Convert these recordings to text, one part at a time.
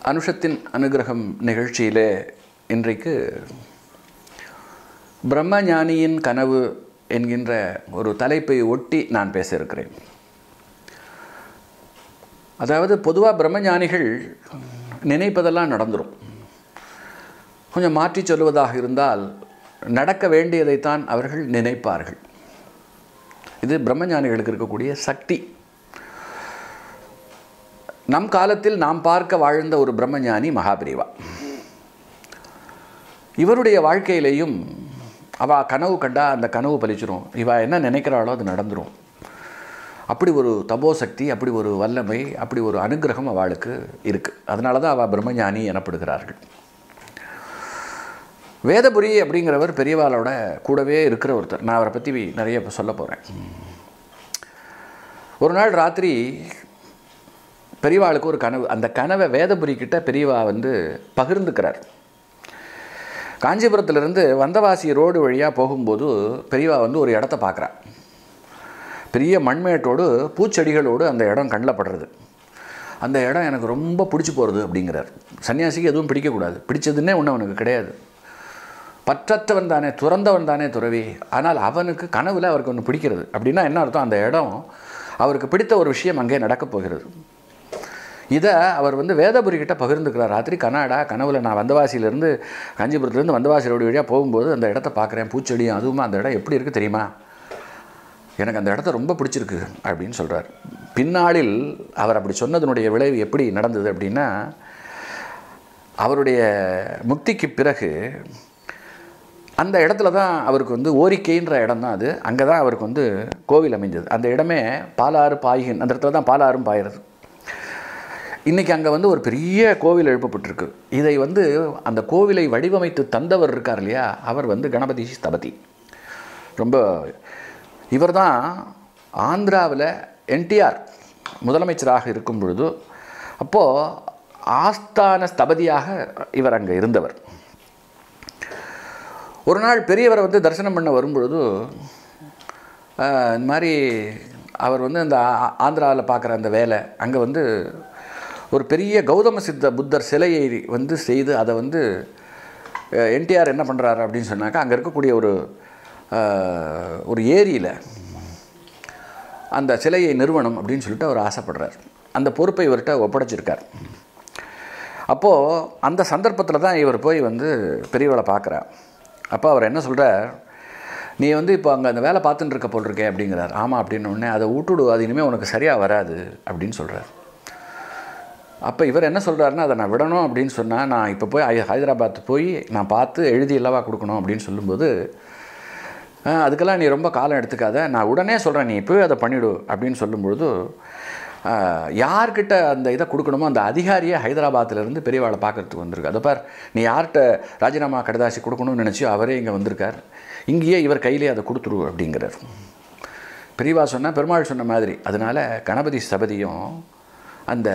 அனுஷத்தின் அனுகிரகம் நிகழ்ச்சியிலே இன்றைக்கு பிரம்மஞானியின் கனவு என்கின்ற ஒரு தலைப்பை ஒட்டி நான் பேச இருக்கிறேன் அதாவது பொதுவாக பிரம்மஞானிகள் நினைப்பதெல்லாம் நடந்துடும் கொஞ்சம் மாற்றி சொல்லுவதாக இருந்தால் நடக்க வேண்டியதைத்தான் அவர்கள் நினைப்பார்கள் இது பிரம்மஞானிகளுக்கு இருக்கக்கூடிய சக்தி நம் காலத்தில் நாம் பார்க்க வாழ்ந்த ஒரு பிரம்மஞானி மகாபிரிவா இவருடைய வாழ்க்கையிலேயும் அவ கனவு கண்டா அந்த கனவு பலிச்சிரும் இவ என்ன நினைக்கிறாளோ அது நடந்துடும் அப்படி ஒரு தபோ சக்தி அப்படி ஒரு வல்லமை அப்படி ஒரு அனுகிரகம் அவளுக்கு இருக்குது அதனால தான் அவள் பிரம்மஞானி எனப்படுகிறார்கள் வேதபுரி அப்படிங்கிறவர் பெரியவாளோட கூடவே இருக்கிற ஒருத்தர் நான் அவரை பற்றி நிறைய இப்போ சொல்ல போகிறேன் ஒரு நாள் ராத்திரி பெரியவாளுக்கு ஒரு கனவு அந்த கனவை வேதபுரி கிட்ட பெரியவா வந்து பகிர்ந்துக்கிறார் காஞ்சிபுரத்துலேருந்து வந்தவாசி ரோடு வழியாக போகும்போது பெரியவா வந்து ஒரு இடத்த பார்க்குறா பெரிய மண்மேட்டோடு பூச்செடிகளோடு அந்த இடம் கண்ணில் படுறது அந்த இடம் எனக்கு ரொம்ப பிடிச்சி போகிறது அப்படிங்கிறார் சன்னியாசிக்கு எதுவும் பிடிக்கக்கூடாது பிடிச்சதுன்னே ஒன்று அவனுக்கு கிடையாது பற்றற்றவன் தானே துறந்தவன் தானே துறவி ஆனால் அவனுக்கு கனவில் அவருக்கு ஒன்று பிடிக்கிறது அப்படின்னா என்ன அர்த்தம் அந்த இடம் அவருக்கு பிடித்த ஒரு விஷயம் அங்கே நடக்கப் போகிறது இதை அவர் வந்து வேதபுரி கிட்ட பகிர்ந்துக்கிறார் ராத்திரி கனாடா கனவுல நான் வந்தவாசியிலேருந்து காஞ்சிபுரத்துலேருந்து வந்தவாசி ரோடு வழியாக போகும்போது அந்த இடத்த பார்க்குறேன் பூச்செடியும் அதுவும் அந்த இடம் எப்படி இருக்குது தெரியுமா எனக்கு அந்த இடத்த ரொம்ப பிடிச்சிருக்கு அப்படின்னு சொல்கிறார் பின்னாளில் அவர் அப்படி சொன்னதனுடைய விளைவு எப்படி நடந்தது அப்படின்னா அவருடைய முக்திக்கு பிறகு அந்த இடத்துல தான் அவருக்கு வந்து ஓரிக்கைன்ற இடம் தான் அது அங்கே தான் அவருக்கு வந்து கோவில் அமைஞ்சது அந்த இடமே பாலாறு பாய்கின் அந்த இடத்துல தான் பாலாறும் பாயிறது இன்றைக்கி அங்கே வந்து ஒரு பெரிய கோவில் எழுப்பப்பட்டிருக்கு இதை வந்து அந்த கோவிலை வடிவமைத்து தந்தவர் இருக்கார் இல்லையா அவர் வந்து கணபதி ஸ்தபதி ரொம்ப இவர் தான் ஆந்திராவில் என்டிஆர் முதலமைச்சராக இருக்கும் பொழுது அப்போது ஆஸ்தான ஸ்தபதியாக இவர் அங்கே இருந்தவர் ஒரு நாள் பெரியவரை வந்து தரிசனம் பண்ண வரும்பொழுது இந்த மாதிரி அவர் வந்து அந்த ஆந்திராவில் பார்க்குற அந்த வேலை அங்கே வந்து ஒரு பெரிய கௌதம சித்த புத்தர் சிலையை வந்து செய்து அதை வந்து என்டிஆர் என்ன பண்ணுறாரு அப்படின்னு சொன்னாக்கா அங்கே இருக்கக்கூடிய ஒரு ஒரு ஏரியில் அந்த சிலையை நிறுவனம் அப்படின்னு சொல்லிட்டு அவர் ஆசைப்படுறார் அந்த பொறுப்பை இவர்கிட்ட ஒப்படைச்சிருக்கார் அப்போது அந்த சந்தர்ப்பத்தில் தான் இவர் போய் வந்து பெரியவளை பார்க்குறார் அப்போ அவர் என்ன சொல்கிறார் நீ வந்து இப்போ அங்கே அந்த வேலை பார்த்துட்டு இருக்க போல் இருக்கே அப்படிங்கிறார் ஆமாம் அப்படின்னு உடனே அதை விட்டுடு அது இனிமேல் உனக்கு சரியாக வராது அப்படின்னு சொல்கிறார் அப்போ இவர் என்ன சொல்கிறாருன்னா அதை நான் விடணும் அப்படின்னு சொன்னால் நான் இப்போ போய் ஹைதராபாத் போய் நான் பார்த்து எழுதி இல்லவா கொடுக்கணும் அப்படின்னு சொல்லும்போது அதுக்கெல்லாம் நீ ரொம்ப காலம் எடுத்துக்காத நான் உடனே சொல்கிறேன் நீ இப்போவே அதை பண்ணிவிடு அப்படின்னு சொல்லும்பொழுது யார்கிட்ட அந்த இதை கொடுக்கணுமோ அந்த அதிகாரியை ஹைதராபாத்திலேருந்து பெரியவாளை பார்க்குறதுக்கு வந்திருக்கு அதை பார் நீ யார்கிட்ட ராஜினாமா கடிதாசி கொடுக்கணும்னு நினச்சியோ அவரே இங்கே வந்திருக்கார் இங்கேயே இவர் கையிலே அதை கொடுத்துரு அப்படிங்கிறார் பெரியவா சொன்னால் பெருமாள் சொன்ன மாதிரி அதனால் கணபதி சபதியும் அந்த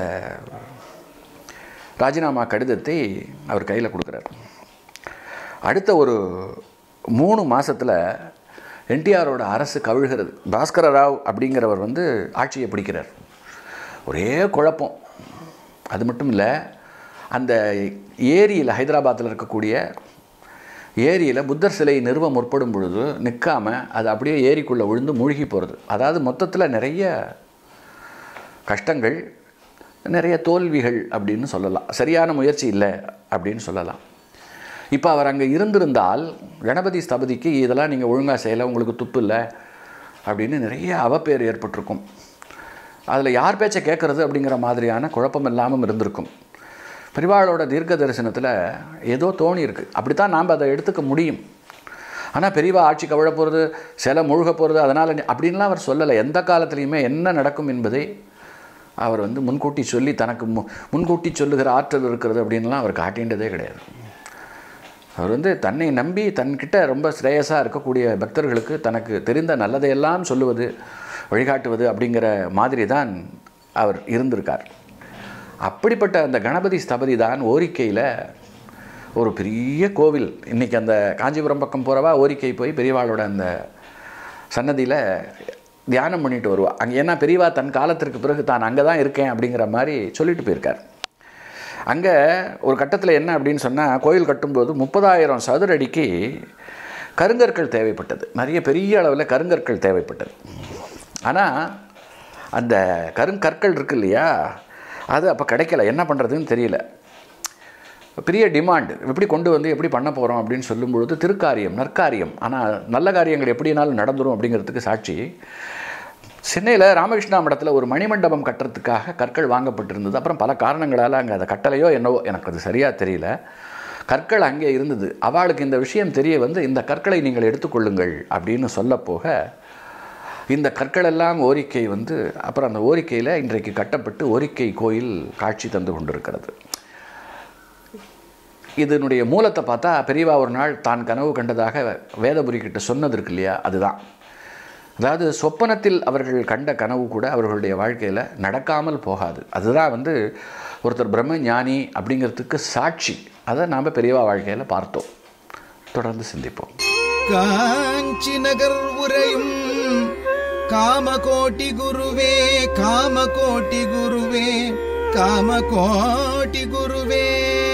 ராஜினாமா கடிதத்தை அவர் கையில் கொடுக்குறார் அடுத்த ஒரு மூணு மாதத்தில் என்டிஆரோட அரசு கவிழ்கிறது பாஸ்கர ராவ் அப்படிங்கிறவர் வந்து ஆட்சியை பிடிக்கிறார் ஒரே குழப்பம் அது மட்டும் இல்லை அந்த ஏரியில் ஹைதராபாத்தில் இருக்கக்கூடிய ஏரியில் புத்தர் சிலை நிறுவ முற்படும் பொழுது நிற்காமல் அது அப்படியே ஏரிக்குள்ளே விழுந்து மூழ்கி போகிறது அதாவது மொத்தத்தில் நிறைய கஷ்டங்கள் நிறைய தோல்விகள் அப்படின்னு சொல்லலாம் சரியான முயற்சி இல்லை அப்படின்னு சொல்லலாம் இப்போ அவர் அங்கே இருந்திருந்தால் கணபதி ஸ்தபதிக்கு இதெல்லாம் நீங்கள் ஒழுங்காக செய்யலை உங்களுக்கு துப்பு இல்லை அப்படின்னு நிறைய அவப்பேர் ஏற்பட்டிருக்கும் அதில் யார் பேச்சை கேட்குறது அப்படிங்கிற மாதிரியான குழப்பம் இல்லாமல் இருந்திருக்கும் பெரிவாளோட தீர்க்க தரிசனத்தில் ஏதோ தோணி இருக்குது அப்படி தான் நாம் அதை எடுத்துக்க முடியும் ஆனால் பெரியவா ஆட்சி கவிழ போகிறது சிலை முழுக போகிறது அதனால் அப்படின்லாம் அவர் சொல்லலை எந்த காலத்துலேயுமே என்ன நடக்கும் என்பதை அவர் வந்து முன்கூட்டி சொல்லி தனக்கு மு முன்கூட்டி சொல்லுகிற ஆற்றல் இருக்கிறது அப்படின்லாம் அவர் காட்டின்றதே கிடையாது அவர் வந்து தன்னை நம்பி தன்கிட்ட ரொம்ப ஸ்ரேயஸாக இருக்கக்கூடிய பக்தர்களுக்கு தனக்கு தெரிந்த நல்லதையெல்லாம் சொல்லுவது வழிகாட்டுவது அப்படிங்கிற மாதிரி தான் அவர் இருந்திருக்கார் அப்படிப்பட்ட அந்த கணபதி ஸ்தபதி தான் ஓரிக்கையில் ஒரு பெரிய கோவில் இன்றைக்கி அந்த காஞ்சிபுரம் பக்கம் போகிறவா ஓரிக்கை போய் பெரியவாளோட அந்த சன்னதியில் தியானம் பண்ணிட்டு வருவா அங்கே ஏன்னா பெரியவா தன் காலத்திற்கு பிறகு தான் அங்கே தான் இருக்கேன் அப்படிங்கிற மாதிரி சொல்லிட்டு போயிருக்கார் அங்கே ஒரு கட்டத்தில் என்ன அப்படின்னு சொன்னால் கோயில் கட்டும்போது முப்பதாயிரம் சதுர அடிக்கு கருங்கற்கள் தேவைப்பட்டது நிறைய பெரிய அளவில் கருங்கற்கள் தேவைப்பட்டது ஆனால் அந்த கருங்கற்கள் இருக்கு இல்லையா அது அப்போ கிடைக்கல என்ன பண்ணுறதுன்னு தெரியல பெரிய டிமாண்ட் எப்படி கொண்டு வந்து எப்படி பண்ண போகிறோம் அப்படின்னு சொல்லும்பொழுது திருக்காரியம் நற்காரியம் ஆனால் நல்ல காரியங்கள் எப்படினாலும் நடந்துரும் அப்படிங்கிறதுக்கு சாட்சி சென்னையில் ராமகிருஷ்ணா மடத்தில் ஒரு மணிமண்டபம் கட்டுறதுக்காக கற்கள் வாங்கப்பட்டிருந்தது அப்புறம் பல காரணங்களால் அங்கே அதை கட்டலையோ என்னவோ எனக்கு அது சரியாக தெரியல கற்கள் அங்கே இருந்தது அவளுக்கு இந்த விஷயம் தெரிய வந்து இந்த கற்களை நீங்கள் எடுத்துக்கொள்ளுங்கள் அப்படின்னு சொல்ல போக இந்த கற்கள் எல்லாம் ஓரிக்கை வந்து அப்புறம் அந்த ஓரிக்கையில் இன்றைக்கு கட்டப்பட்டு ஓரிக்கை கோயில் காட்சி தந்து கொண்டிருக்கிறது இதனுடைய மூலத்தை பார்த்தா பெரியவா ஒரு நாள் தான் கனவு கண்டதாக வேதபுரி கிட்ட சொன்னது இருக்கு இல்லையா அதுதான் அதாவது சொப்பனத்தில் அவர்கள் கண்ட கனவு கூட அவர்களுடைய வாழ்க்கையில் நடக்காமல் போகாது அதுதான் வந்து ஒருத்தர் பிரம்ம ஞானி அப்படிங்கிறதுக்கு சாட்சி அதை நாம் பெரியவா வாழ்க்கையில் பார்த்தோம் தொடர்ந்து சிந்திப்போம் காஞ்சி நகர் உரையும் காமகோட்டி குருவே காமகோட்டி குருவே காமகோட்டி குருவே